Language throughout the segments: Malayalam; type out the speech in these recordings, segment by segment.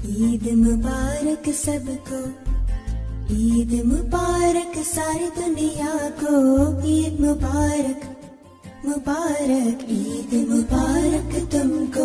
ईद मुबारक सबको ईद मुबारक सारी दुनिया को ईद मुबारक मुबारक ईद मुबारक तुमको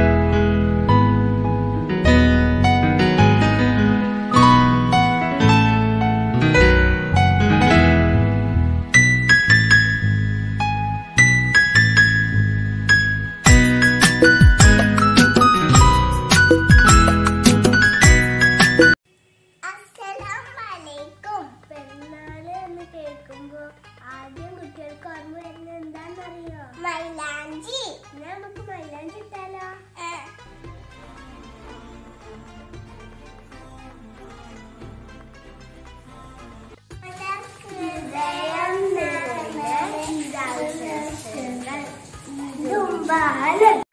അസ്സലാമലൈക്കും പെരുന്നാള് എന്ന് കേൾക്കുമ്പോ ആദ്യം കുട്ടികൾക്ക് ഓർമ്മ വരുന്നത് എന്താണെന്നറിയോ മൈലാഞ്ചി നമുക്ക് മൈലാഞ്ചി ഇട്ടാലോ ും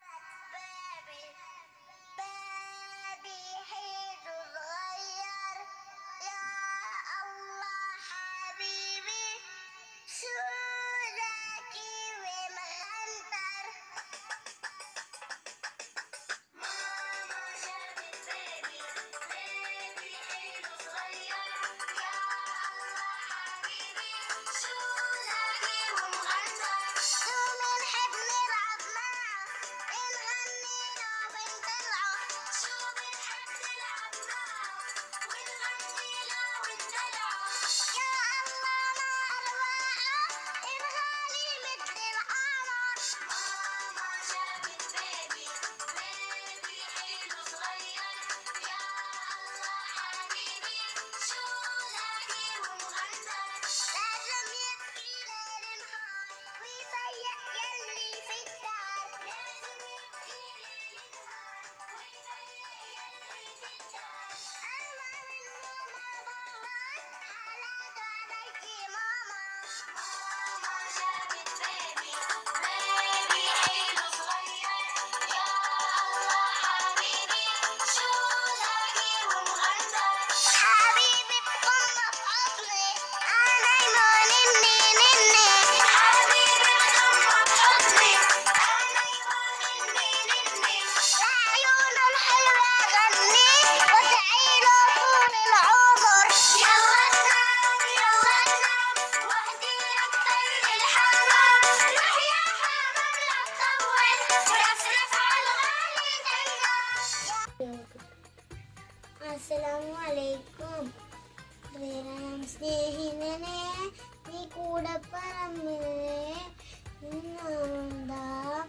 حبيبي بضل بحضني انا ايمان اني نني حبيبي بضل بحضني انا ايمان اني نني لعيون الحلوة غني وادعي له طول العمر يلا ننام يلا ننام وحدي اكتر الحمام روح يا حمام لا تطول ورفرف على الغالي دنا അസ്സലാമു അലൈക്കും ശ്രീറാം സ്നേഹിതനെ നീ കൂടെ പറമ്പിലെ നിന്നാണ്ടാ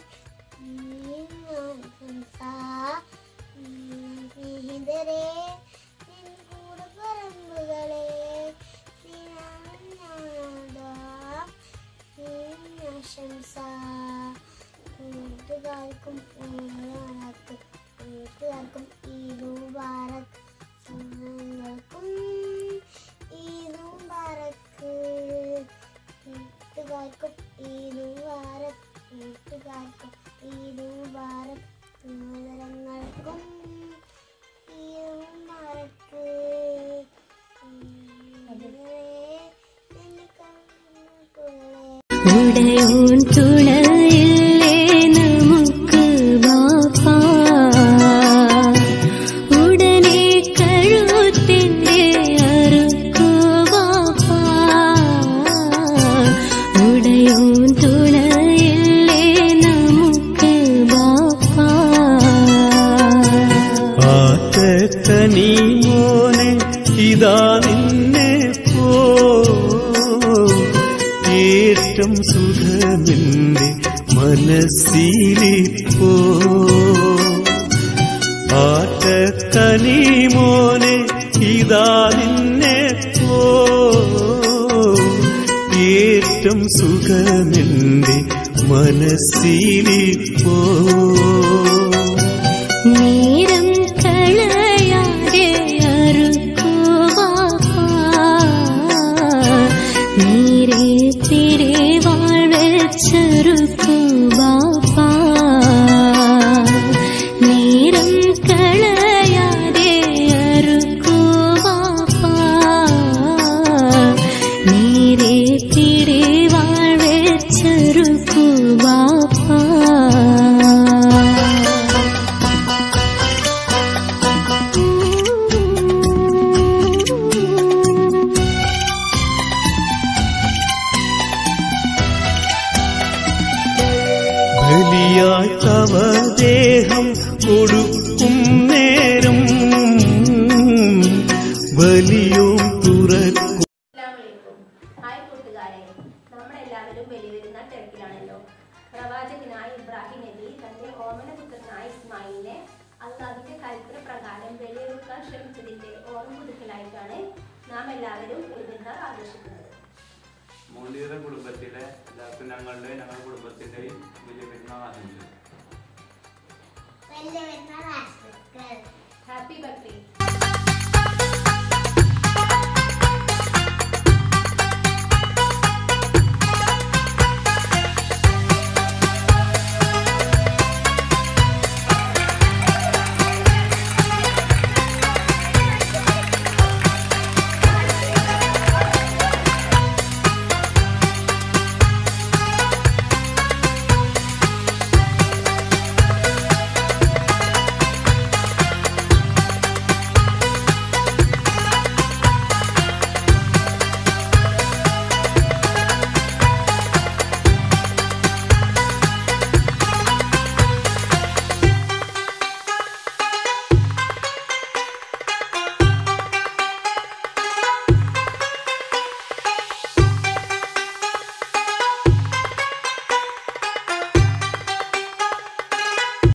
സ്നേഹിതരെ നിൻ കൂടെ പറമ്പുകളെ ആശംസ കൂട്ടുകാർക്കും ഓണാക്കും കൂട്ടുകാർക്കും ഈദ് മുബാറക് ഞങ്ങൾക്കും ഈദ് മുബാറക്ക് കൂട്ടുകാർക്കും ഈദ് മുബാറക് കൂട്ടുകാർക്കും ഈദ് മുബാറക് സഹോദരങ്ങൾക്കും ഈദ് മുബാറക്ക് ഉടയോൻ തുണയില്ലേ നമുക്ക് വാപ്പാ ഉടനെ കഴുത്തിന്റെ അറുക്കു വാപ്പാ ഉടയോൻ തുണയില്ലേ നമുക്ക് വാപ്പാ ആറ്റക്കനീ മോനെ ഇതാ നിന്നെ പോ ഏറ്റം സുഖമെന്റെ മനസ്സിലിപ്പോ ആറ്റക്കനീ മോനെ ഇതാ നിന്നെ പോ ഏറ്റം സുഖമെന്റെ മനസ്സിലിപ്പോ നേരം കളയാതെ അറുക്കുവാപ്പാ നീരെ തിരെ വാഴച്ചെറുക്കുവാപ്പാ നേരം കളയാതെ അറുക്കുവാപ്പാ നീരെ തിരെ വാഴച്ചെറുക്കുവാപ്പാ ബലിയായി തവ ദേഹം കൊടുക്കും നേരം ബലിയും തുറക്കും അസ്സലാമലൈക്കും. ഹായ് കൂട്ടുകാരെ നമ്മളെല്ലാവരും ബലിവരുന്ന തിരക്കിലാണല്ലോ പ്രവാചകനായ ഇബ്രാഹിം നബി തന്റെ ഓമനപുത്രനായ ഇസ്മായിലിനെ അള്ളാഹിന്റെ കൽപ്പന പ്രകാരം ബലിയെടുക്കാൻ ശ്രമിച്ചതിന്റെ ഓർമ്മ പുതുക്കലായിട്ടാണ് നാം എല്ലാവരും ബലിപെരുന്നാൾ ആഘോഷിക്കുന്നത് മോണ്ടിയുടെ കുടുംബത്തിലെ എല്ലാവർക്കും ഞങ്ങളുടെ ഞങ്ങളുടെ കുടുംബത്തിന്റെയും വലിയ പെരുന്നാൾ ആശംസിച്ചു വലിയ പെരുന്നാൾ ആശംസകൾ ഹാപ്പി ബർത്ത്ഡേ